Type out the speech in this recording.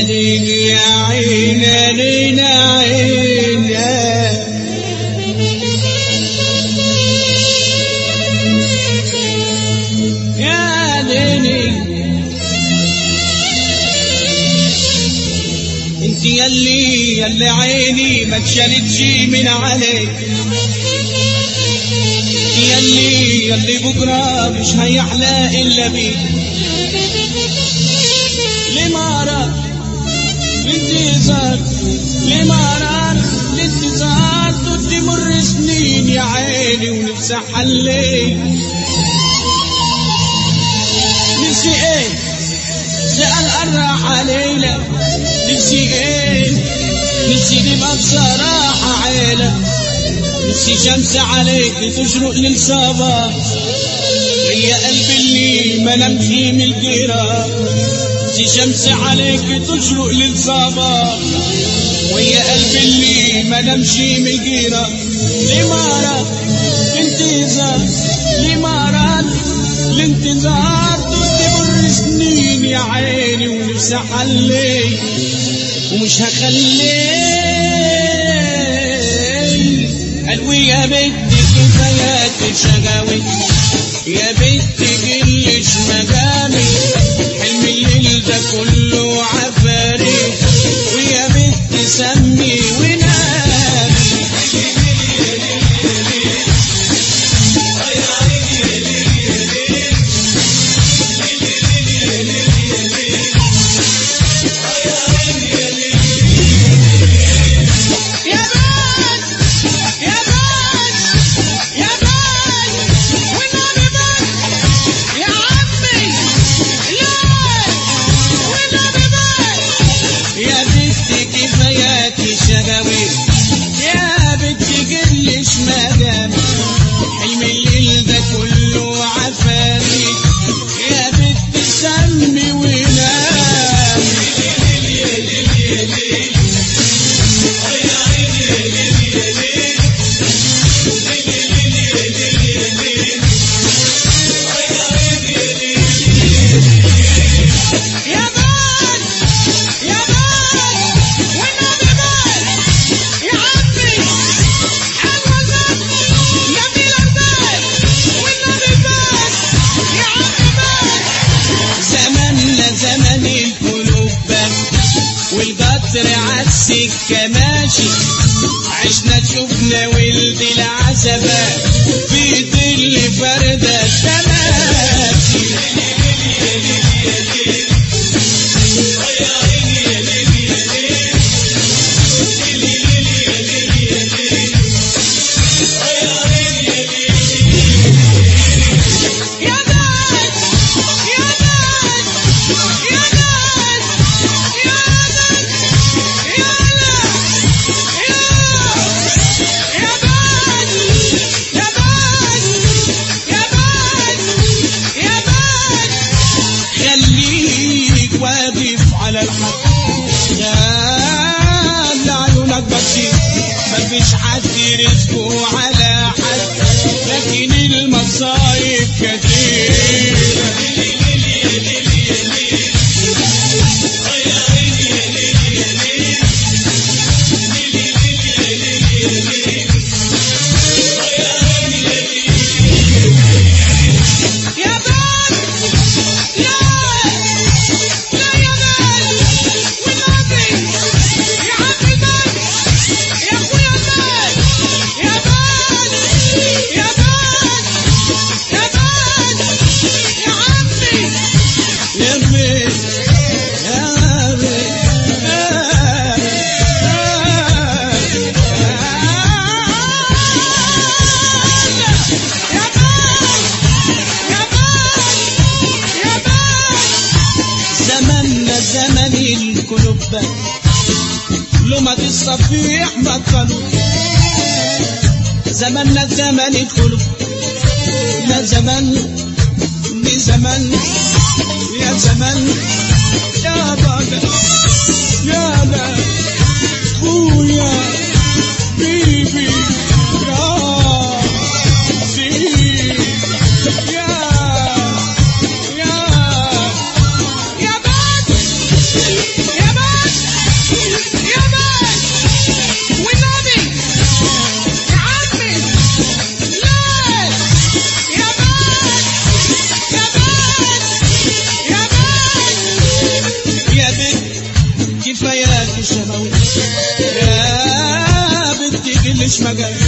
ليل يا عين علينا عين يا ليلي انت يلي يلي عيني ما اتشالتش من عليك يلي يلي بكره مش هيحلى الا بيك لمرار الانتظار لمرار الانتظار تمر سنين يا عيني ونفسي حليك نفسي ايه سأل قرح علينا نفسي ايه نفسي نبقى بصراحة عيلة نفسي شمس عليك تشرق للصباح ويا قلبي اللي ما نمشي من الجيران نفسي شمس عليك تشرق للصباح ويا قلبي اللي ما نمشي من الجيران لمرة انتظار لمرة الانتظار تمر سنين يا عيني ونفسي حليك ومش هخليك قلبي يا بنتي كفايات شقاوي يا بنتي جلش مقامي حلم الليل ده كله عفاري ويا بنتي سمي ونامي يا بان يا بان يا بان والنبي بان يا عمي لا والنبي بان يا بنتي كفاياتي شغوي يا بنتي جلش مدامي حلم الليل ده كله عفاني يا بنتي سمي ونامي يا بان يا بان والنبي بان يا عمي حلوة بان يا بلال بان والنبي بان يا عمي بان زماننا زمن القلوب بان والقطر عالسكة ماشي عشنا شفنا ولد العزبة في ظل فردة تماشي يا بان يا بان يا بان يا بان يا لا يا يا بان يا بان يا بان يا بان خليك واقف على الحق خلي عيونك بصير مفيش حد رزقه على حد لكن المصايب كتير يا بان لا لا يا بان والنبي يا عمي بان يا اخويا بان يا بان يا بان يا بان يا عمي يا بان يا بان يا بان يا بان يا بان زماننا زمن القلوب لمض الصفيح بطلوا زماننا زمن القلوب يا زمان يا زمان يا زمان يا بابا يا بابا خويا بيبي يا سيدي يا يا يا بان يا بان مش مجال